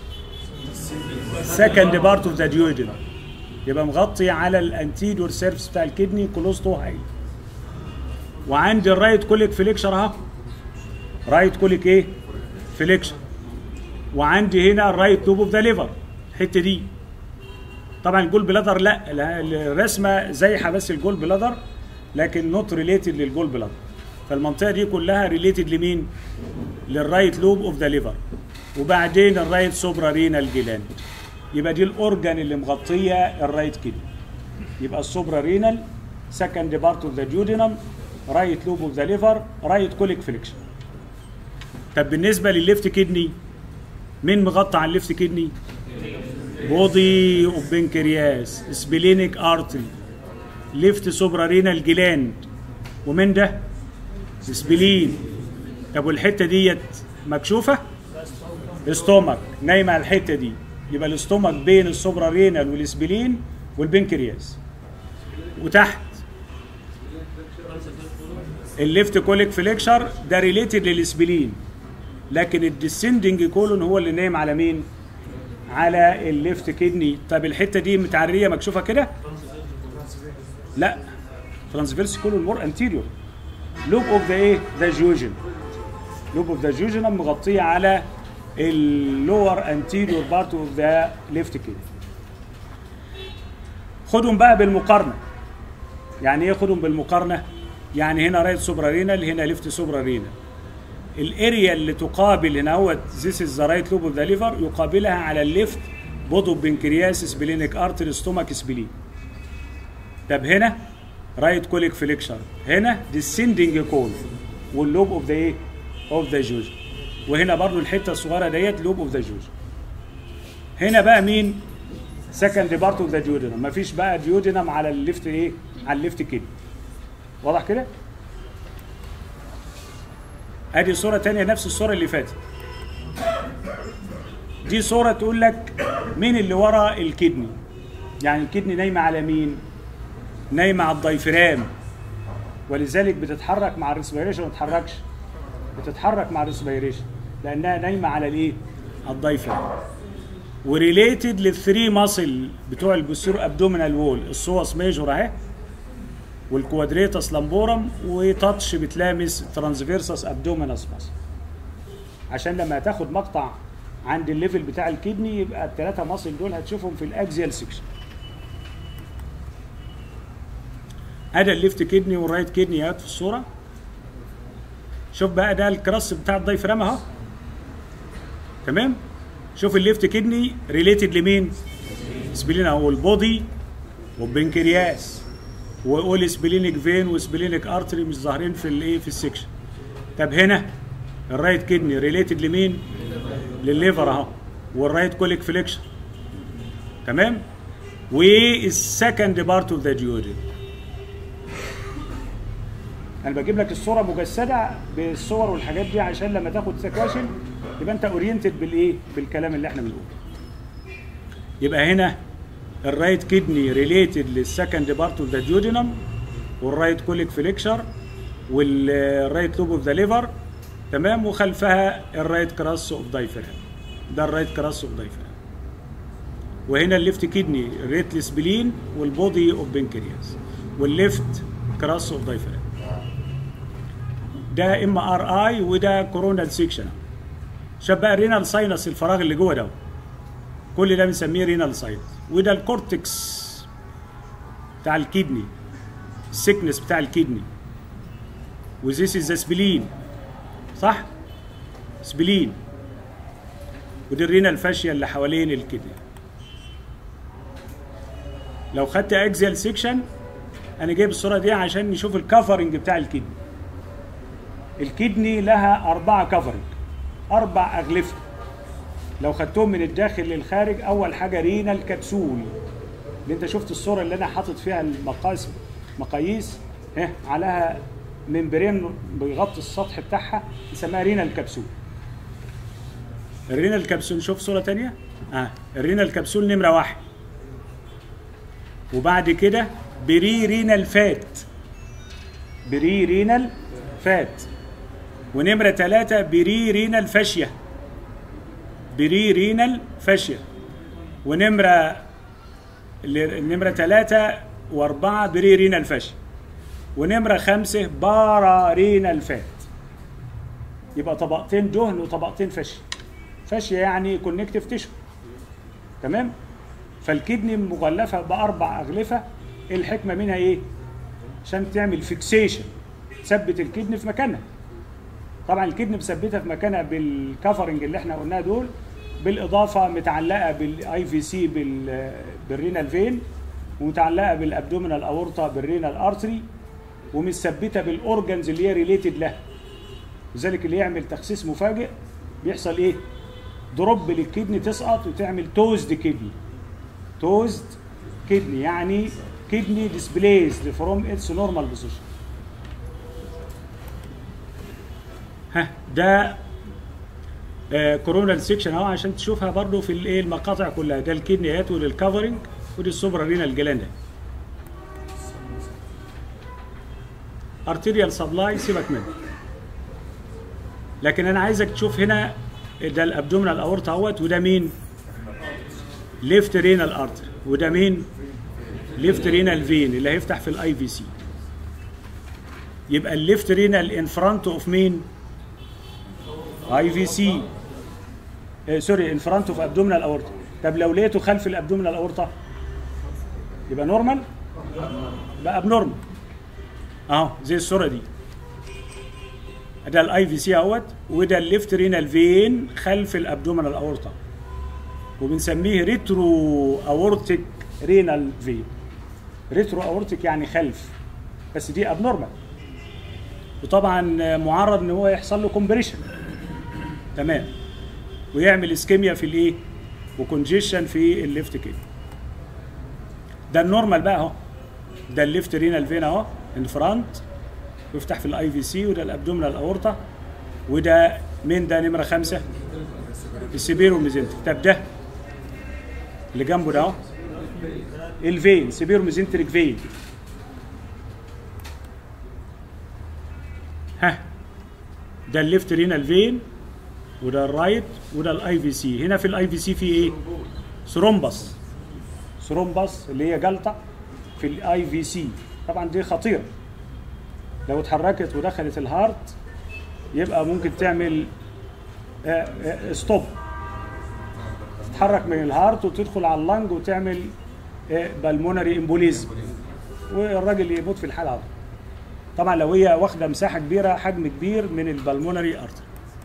سكند بارت اوف ذا ديودينم يبقى مغطي على الانتيريور سيرفس بتاع الكدني كلوز تو هاي وعندي الرايت كوليك فليكشر اهو رايت كوليك ايه فليكشر وعندي هنا الرايت توب اوف ذا ليفر الحته دي طبعا الجول بلادر لا لا، الرسمه زيحه بس الجول بلادر لكن نوت ريليتد للجول بلادر فالمنطقه دي كلها ريليتد لمين للرايت لوب اوف ذا ليفر وبعدين الرايت سوبرا رينال جلاند يبقى دي الاورجان اللي مغطيه الرايت كده يبقى السوبرا رينال سكند بارت اوف ذا جودينم رايت لوب اوف ذا ليفر رايت كوليك فليكشن طب بالنسبه للليفت كدني مين مغطى على الليفت كدني بودي اوف بنكرياس سبلينيك ارتري ليفت سوبرا رينال جلاند ومن ده سبلين طب والحته ديت مكشوفه استومك نايمه على الحته دي يبقى الاستومك بين السوبرا رينال والسبلين والبنكرياس وتحت الليفت كوليك فليكشر ده ريليتد للسبلين لكن الديسندنج كولون هو اللي نايم على مين؟ على الليفت كدني طب الحته دي متعريه مكشوفه كده؟ لا ترانسفيرس كولون مور انتيريور لوب اوف ذا ايه؟ ذا جوجن لوب اوف ذا جوجن مغطيه على اللور انتيريور بارت اوف ذا ليفت كدني خدهم بقى بالمقارنه يعني ايه خدهم بالمقارنه؟ يعني هنا رايت سوبرا رينال هنا ليفت سوبرا رينال الاريا اللي تقابل هنا هو ذيس از ذا رايت لوب اوف ذا ليفر يقابلها على الليفت بودو بنكرياس سبلينيك ارتري ستومك سبلين طب هنا رايت كوليك فليكشر هنا ديسندنج كول واللوب اوف ذا ايه اوف ذا جوج وهنا برضو الحته الصغيره ديت لوب اوف ذا جوج هنا بقى مين سكند بارت اوف ذا ديودينم مفيش بقى ديودينم على الليفت ايه على الليفت كده واضح كده ادي صورة تانية نفس الصورة اللي فاتت دي صورة تقول لك مين اللي ورا الكدني يعني الكدني نايمة على مين نايمة على الضيفرام ولذلك بتتحرك مع الريسبيريشن ما تتحركش بتتحرك مع الريسبيريشن لانها نايمة على الايه على الضيفرام وريليتد للثري ماسل بتوع البوستيرو ابدومينال وول الصوص ميجور اهي والكوادريتاس لامبورم وتاتش بتلامس ترانسفيرسس ابدومينس ماسل عشان لما تاخد مقطع عند الليفل بتاع الكدني يبقى الثلاثه ماسل دول هتشوفهم في الاكزيال سيكشن ادي الليفت كدني والرايت كدني اهي في الصوره شوف بقى ده الكراس بتاع الضيفرام اهو تمام شوف الليفت كدني ريليتد لمين سبلين اهو البودي والبنكرياس واقول سبلينيك فين وسبلينيك ارتري مش ظاهرين في الايه في السكشن طب هنا الرايت كدني ريليتد لمين للليفر اهو والرايت كوليك فليكشن تمام والسكند بارت اوف ذا ديودين انا بجيب لك الصوره مجسده بالصور والحاجات دي عشان لما تاخد سكاشن يبقى انت اورينتد بالايه بالكلام اللي احنا بنقوله يبقى هنا الرايت كدني ريليتد للسكند بارت اوف ذا ديودينم والرايت كوليك فليكشر والرايت لوب اوف ذا ليفر تمام وخلفها الرايت كراس اوف دايفرام ده الرايت كراس اوف دايفرام وهنا الليفت كدني ريت سبلين والبودي اوف بنكرياس والليفت كراس اوف دايفرام ده ام ار اي وده كورونال سيكشن شاف بقى رينال ساينس الفراغ اللي جوه ده كل ده بنسميه رينال ساينس وده الكورتكس بتاع الكدني السكنس بتاع الكدني وذيس از سبلين صح سبلين ودي الرينال فاشيا اللي حوالين الكدني لو خدت اكزيال سيكشن انا جايب الصوره دي عشان نشوف الكفرنج بتاع الكدني الكدني لها أربعة كفرنج أربع أغلفة لو خدتهم من الداخل للخارج أول حاجة رينا الكبسول اللي أنت شفت الصورة اللي أنا حاطط فيها المقاس مقاييس ها عليها ممبرين بيغطي السطح بتاعها يسميها رينا الكبسول الرينا الكبسول شوف صورة تانية اه الرينا الكبسول نمرة واحد وبعد كده بري رينال فات بري رينال فات ونمرة ثلاثة بري رينال فاشية بري رينال فاشية ونمرة نمرة ثلاثة وأربعة بري رينال فاشية ونمرة خمسة بارا رينال فات يبقى طبقتين دهن وطبقتين فاشية فاشية يعني كونكتيف تيشو تمام فالكدني مغلفه باربع اغلفه الحكمه منها ايه عشان تعمل فيكسيشن تثبت الكدني في مكانها طبعا الكدني مثبتها في مكانها بالكفرنج اللي احنا قلناه دول بالاضافه متعلقه بالاي في سي بالرينال فين ومتعلقه بالابدومينال اورطه بالرينال ارتري ومثبته بالاورجنز اللي هي ريليتد لها لذلك اللي يعمل تخسيس مفاجئ بيحصل ايه دروب للكدني تسقط وتعمل توزد كدني توزد كدني يعني كدني ديسبليزد فروم اتس نورمال بوزيشن ها ده كورونال سيكشن اهو عشان تشوفها برضو في الايه المقاطع كلها ده الكدنيات وللكفرنج ودي السوبرا رينال جلاند ارتيريال سبلاي سيبك منه لكن انا عايزك تشوف هنا ده الابدومينال اورتا اهوت وده مين ليفت رينال ارتر وده مين ليفت رينال فين اللي هيفتح في الاي في سي يبقى الليفت رينال ان فرونت اوف مين اي في سي سوري ان فرونت اوف ابدومينال اورتا طب لو لقيته خلف الابدومينال اورتا يبقى نورمال بقى ابنورمال اهو زي الصوره دي ده الاي في سي اهوت وده الليفت رينال فين خلف الابدومينال اورتا وبنسميه ريترو اورتيك رينال فين ريترو اورتيك يعني خلف بس دي ابنورمال وطبعا معرض ان هو يحصل له كومبريشن تمام ويعمل اسكيميا في الايه وكونجيشن في الليفت كده ده النورمال بقى اهو ده الليفت رينال فين اهو ان فرونت ويفتح في الاي في سي وده الابدومينال اورتا وده مين ده نمره خمسه السيبيرو ميزنتريك طب ده اللي جنبه ده اهو الفين سيبيرو ميزنتريك فين ها ده الليفت رينال فين وده الرايت وده الاي في سي هنا في الاي في سي في ايه ثرومبس ثرومبس اللي هي جلطه في الاي في سي طبعا دي خطيره لو اتحركت ودخلت الهارت يبقى ممكن تعمل ستوب تتحرك من الهارت وتدخل على اللنج وتعمل بالمونري امبوليزم والراجل يموت في الحاله على طبعا لو هي واخده مساحه كبيره حجم كبير من البلمونري ارتر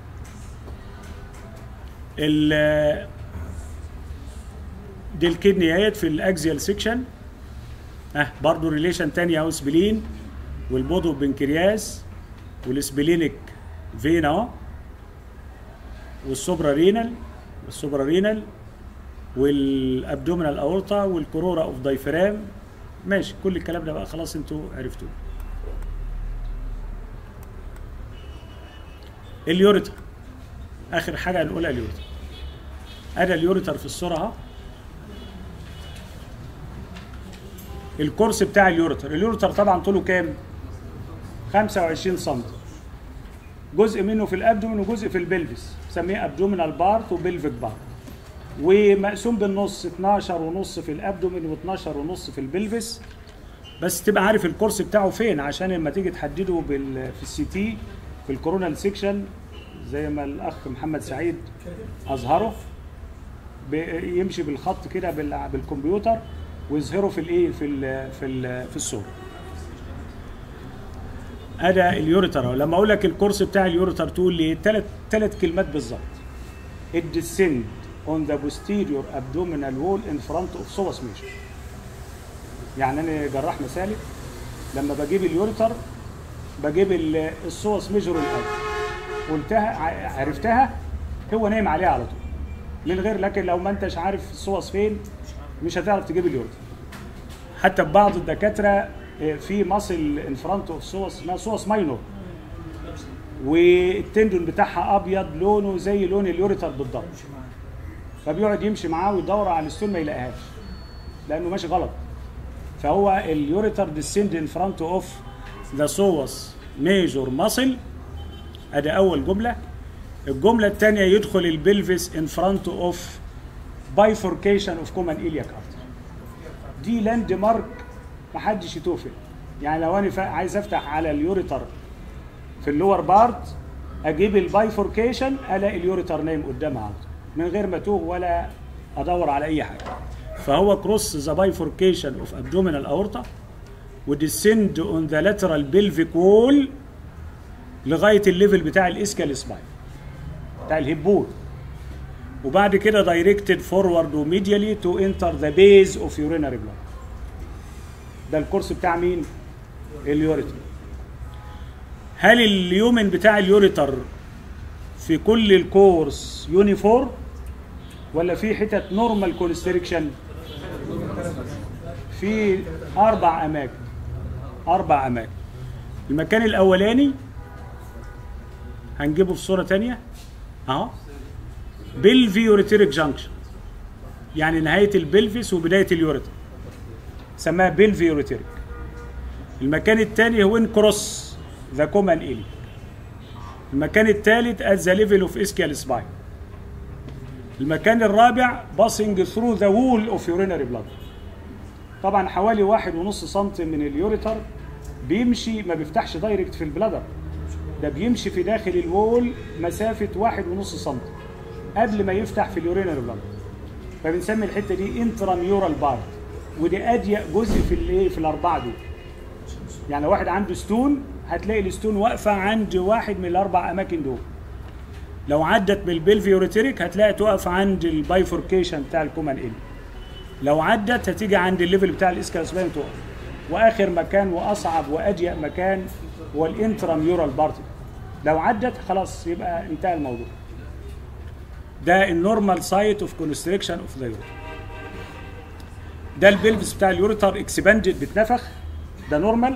دي الكدنيات في الاكزيال سيكشن اه برضه ريليشن تاني اهو سبلين والبودو بنكرياس والسبلينيك فين اهو والسوبرا رينال والسوبرا رينال والابدومينال اورتا والكرورا اوف دايفرام ماشي كل الكلام ده بقى خلاص انتوا عرفتوه اليوريتر اخر حاجه هنقولها اليوريتر ادي اليوريتر في الصوره اهو الكورس بتاع اليوريتر اليوريتر طبعا طوله كام 25 سم جزء منه في الابدومين وجزء في البلفس بنسميه ابدومينال بارت وبلفيك بارت ومقسوم بالنص 12 ونص في الابدومين و12 ونص في البلفس بس تبقى عارف الكورس بتاعه فين عشان لما تيجي تحدده بال في السي تي في الكورونال سيكشن زي ما الاخ محمد سعيد اظهره يمشي بالخط كده بالكمبيوتر ويظهره في الايه في ال في ال في الصوره ادى اليوريتر لما اقول لك الكورس بتاع اليوريتر تقول لي ثلاث ثلاث كلمات بالظبط it descend on the posterior abdominal wall in front of psoas major يعني انا جراح مسالك لما بجيب اليوريتر بجيب الصوص ميجور الاول قلتها عرفتها هو نايم عليها على طول من غير لكن لو ما انتش عارف الصوص فين مش هتعرف تجيب اليوريتر حتى بعض الدكاتره في مصل ان فرونت اوف صوص اسمها صوص ماينور والتندون بتاعها ابيض لونه زي لون اليوريتر بالضبط فبيقعد يمشي معاه ويدور على الستون ما يلاقيهاش لانه ماشي غلط فهو اليوريتر ديسند ان فرونت اوف ذا سوس ميجور ماسل ادي اول جمله الجمله الثانيه يدخل البلفس ان فرونت اوف بايفوركيشن اوف كومن ايلياك ارتر دي لاند مارك محدش يتوفق يعني لو انا عايز افتح على اليوريتر في اللور بارت اجيب البايفوركيشن الاقي اليوريتر نايم قدامها على طول من غير ما توه ولا ادور على اي حاجه فهو كروس ذا بايفوركيشن اوف ابدومينال اورتا وديسند اون ذا لاترال بيلفيك وول لغايه الليفل بتاع الاسكال سباين بتاع الهبول وبعد كده دايركتد فورورد وميديالي تو انتر ذا بيز اوف يورينري بلاد ده الكورس بتاع مين؟ اليوريتر هل اليومن بتاع اليوريتر في كل الكورس يونيفورم ولا في حتت نورمال كونستريكشن في اربع اماكن اربع اماكن المكان الاولاني هنجيبه في صوره تانية اهو بالفيوريتريك جانكشن يعني نهايه البلفيس وبدايه اليوريتر سماها بالفيوريتريك المكان الثاني هو ان كروس ذا كومان إلي المكان الثالث at the level of ischial spine المكان الرابع passing through the wall of urinary blood طبعا حوالي واحد ونص سنتي من اليوريتر بيمشي ما بيفتحش دايركت في البلادر ده بيمشي في داخل الوول مسافة واحد ونص سنتي قبل ما يفتح في اليورينري بلاد فبنسمي الحتة دي انتراميورال بارت ودي أضيق جزء في الايه في الأربعة دول يعني لو واحد عنده ستون هتلاقي الستون واقفة عند واحد من الأربع أماكن دول لو عدت من البلفيوريتريك هتلاقي توقف عند البايفوركيشن بتاع الكومان إل لو عدت هتيجي عند الليفل بتاع الاسكالسبين تقف واخر مكان واصعب واضيق مكان هو الانتراميورال بارت لو عدت خلاص يبقى انتهى الموضوع ده النورمال سايت اوف كونستريكشن اوف ذا يوريتر ده البلفس بتاع اليوريتر اكسباندد بتنفخ ده نورمال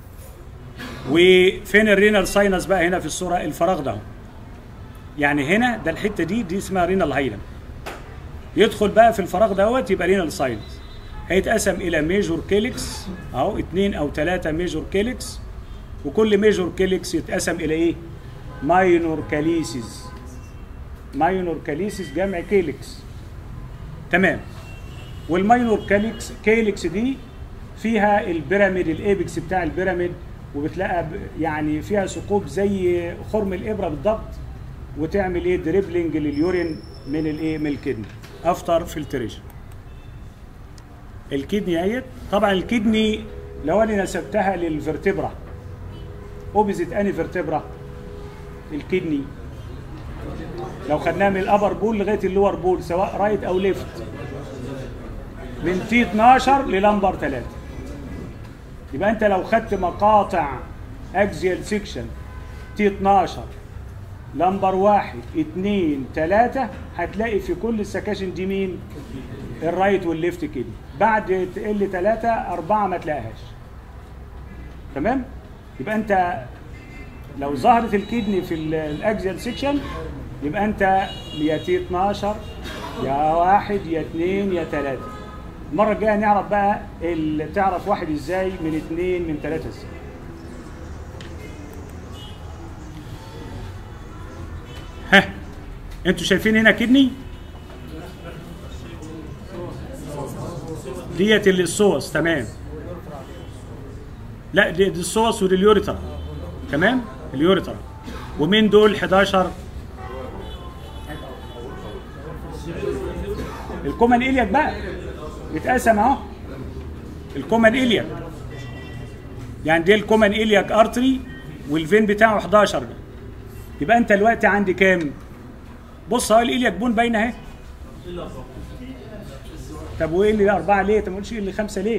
وفين الرينال ساينس بقى هنا في الصوره الفراغ ده يعني هنا ده الحته دي دي اسمها رينال هايلم يدخل بقى في الفراغ دوت يبقى رينال ساينس هيتقسم الى ميجور كيلكس اهو اتنين او ثلاثه ميجور كيلكس وكل ميجور كيلكس يتقسم الى ايه؟ ماينور كاليسيس ماينور كاليسيس جمع كيلكس تمام والماينور كاليكس كيلكس دي فيها البيراميد الايبكس بتاع البيراميد وبتلاقى ب- يعني فيها ثقوب زي خرم الابره بالضبط وتعمل ايه دريبلينج لليورين من الايه من الكدني افتر فلتريشن الكدني اهيت طبعا الكدني لو انا نسبتها للفرتبرا اوبزيت اني فيرتبرا الكدني لو خدناها من الابر بول لغايه اللور بول سواء رايت او ليفت من تي 12 للمبر 3 يبقى انت لو خدت مقاطع اكزيال سيكشن تي 12 لمبر واحد اتنين تلاتة هتلاقي في كل السكاشن دي مين؟ الرايت والليفت كده بعد تقل تلاتة أربعة ما تلاقيهاش تمام؟ يبقى أنت لو ظهرت الكدني في الاكزيال سيكشن يبقى أنت يا تي 12 يا واحد يا اتنين يا تلاتة المرة الجاية نعرف بقى ال- تعرف واحد ازاي من اتنين من تلاتة ازاي ها انتوا شايفين هنا كدني ديت اللي الصوص تمام لا دي, دي الصوص ودي اليوريتر تمام اليوريتر ومين دول 11 الكومان إلياك بقى يتقسم اهو الكومان إلياك يعني دي الكومان إلياك ارتري والفين بتاعه 11 ده يبقى انت دلوقتي عندي كام؟ بص اهو الإلياك بون باينه اهي طب وايه اللي أربعة ليه؟ طب ما قلتش اللي خمسة ليه؟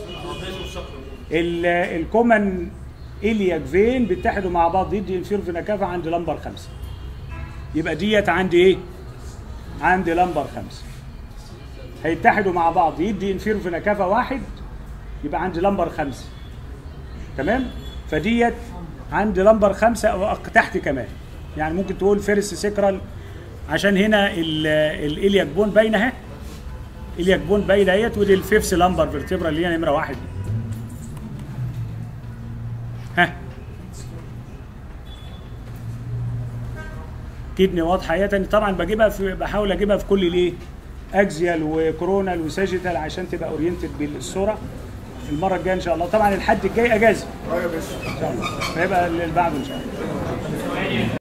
ال- الكومن إلياك فين بيتحدوا مع بعض يدي انفير فينا كافا عند لمبر خمسة يبقى ديت عندي ايه؟ عندي لمبر خمسة هيتحدوا مع بعض يدي انفير فينا كافا واحد يبقى عندي لمبر خمسة تمام؟ فديت عندي لمبر خمسة أو أق- تحت كمان يعني ممكن تقول فيرس سيكرال عشان هنا ال- الإلياك بون باينة اهي إلياك بون باينة اهيت ودي الفيفس لمبر فيرتبرا اللي هي نمرة واحد ها كدني واضحه هي تاني طبعا بجيبها في بحاول اجيبها في كل الايه اكزيال وكورونال وساجيتال عشان تبقى اورينتد بالصوره المره الجايه ان شاء الله طبعا الحد الجاي اجازه اه يا باشا ان شاء الله فيبقى اللي بعده ان شاء الله